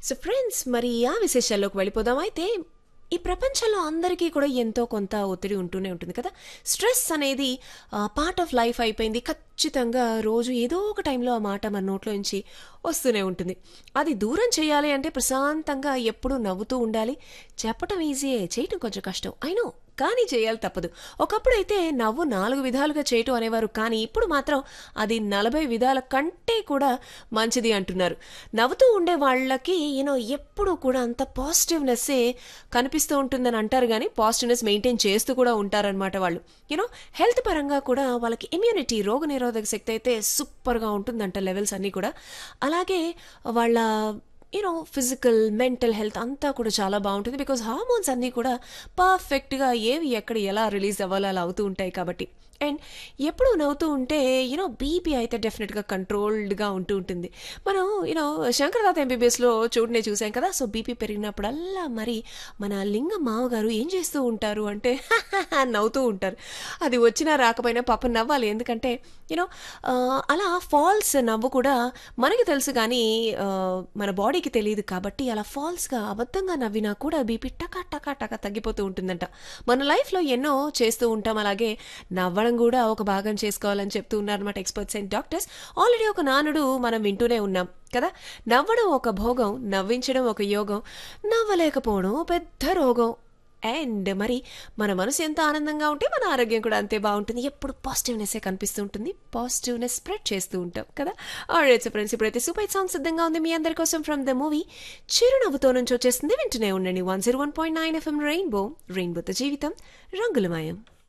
so friends మరి ఆ విశేషాల్లోకి వెళ్ళిపోదాం అయితే ఈ ప్రపంచంలో అందరికీ కూడా ఎంతో కొంత ఒత్తిడి ఉంటూనే ఉంటుంది కదా స్ట్రెస్ అనేది పార్ట్ ఆఫ్ లైఫ్ అయిపోయింది ఖచ్చితంగా రోజు ఏదో ఒక టైంలో ఆ మాట మన నోట్లో నుంచి వస్తూనే ఉంటుంది అది దూరం చేయాలి అంటే ప్రశాంతంగా ఎప్పుడూ నవ్వుతూ ఉండాలి చెప్పటం ఈజీయే చేయటం కొంచెం కష్టం అయినో కానీ చేయాలి తప్పదు ఒకప్పుడు అయితే నవ్వు నాలుగు విధాలుగా చేయటం అనేవారు కానీ ఇప్పుడు మాత్రం అది నలభై విధాల కంటే కూడా మంచిది అంటున్నారు నవ్వుతూ ఉండే వాళ్ళకి యూనో ఎప్పుడూ కూడా అంత పాజిటివ్నెస్సే కనిపిస్తూ ఉంటుందని అంటారు కానీ పాజిటివ్నెస్ మెయింటైన్ చేస్తూ కూడా ఉంటారనమాట వాళ్ళు యూనో హెల్త్ పరంగా కూడా వాళ్ళకి ఇమ్యూనిటీ రోగ నిరోధక శక్తి అయితే సూపర్గా ఉంటుందంట లెవెల్స్ అన్నీ కూడా అలాగే వాళ్ళ యూనో ఫిజికల్ మెంటల్ హెల్త్ అంతా కూడా చాలా బాగుంటుంది బికాజ్ హార్మోన్స్ అన్నీ కూడా పర్ఫెక్ట్గా ఏవి ఎక్కడ ఎలా రిలీజ్ అవ్వాలో అలా అవుతూ ఉంటాయి కాబట్టి అండ్ ఎప్పుడు నవ్వుతూ ఉంటే యూనో బీపీ అయితే డెఫినెట్గా కంట్రోల్డ్గా ఉంటూ ఉంటుంది మనం యూనో శంకరదాత ఎంబీబీఎస్లో చూడనే చూసాం కదా సో బీపీ పెరిగినప్పుడల్లా మరి మన లింగం మావగారు ఏం చేస్తూ ఉంటారు అంటే నవ్వుతూ ఉంటారు అది వచ్చినా రాకపోయినా పాపం నవ్వాలి ఎందుకంటే యూనో అలా ఫాల్స్ నవ్వు కూడా మనకి తెలుసు కానీ ఆ, మన బాడీకి తెలియదు కాబట్టి అలా ఫాల్స్గా అబద్ధంగా నవ్వినా కూడా బీపీ టకా టకా టకా తగ్గిపోతూ ఉంటుందంట మన లైఫ్లో ఎన్నో చేస్తూ ఉంటాం అలాగే నవ్వడం కూడా ఒక భాగం చేసుకోవాలని చెప్తూ ఉన్నారన్నమాట ఎక్స్పర్ట్స్ అండ్ డాక్టర్స్ ఆల్రెడీ ఒక నానుడు మనం వింటూనే ఉన్నాం కదా నవ్వడం ఒక భోగం నవ్వించడం ఒక యోగం నవ్వలేకపోవడం ఓ పెద్ద రోగం అండ్ మరి మన మనసు ఎంత ఆనందంగా ఉంటే మన ఆరోగ్యం కూడా అంతే బాగుంటుంది ఎప్పుడు పాజిటివ్నెస్ కనిపిస్తూ ఉంటుంది పాజిటివ్నెస్ స్ప్రెడ్ చేస్తూ ఉంటాం కదా ఆల్రెడీ ఫ్రెండ్స్ ఇప్పుడైతే సూపర్ సాంగ్ సిద్ధంగా ఉంది మీ అందరి కోసం ఫ్రమ్ ద మూవీ చిరునవ్వుతో నుంచి వచ్చేస్తుంది వింటూనే ఉండండి one zero one point nine FM rainbow రెయిన్బోతో జీవితం రంగులమయం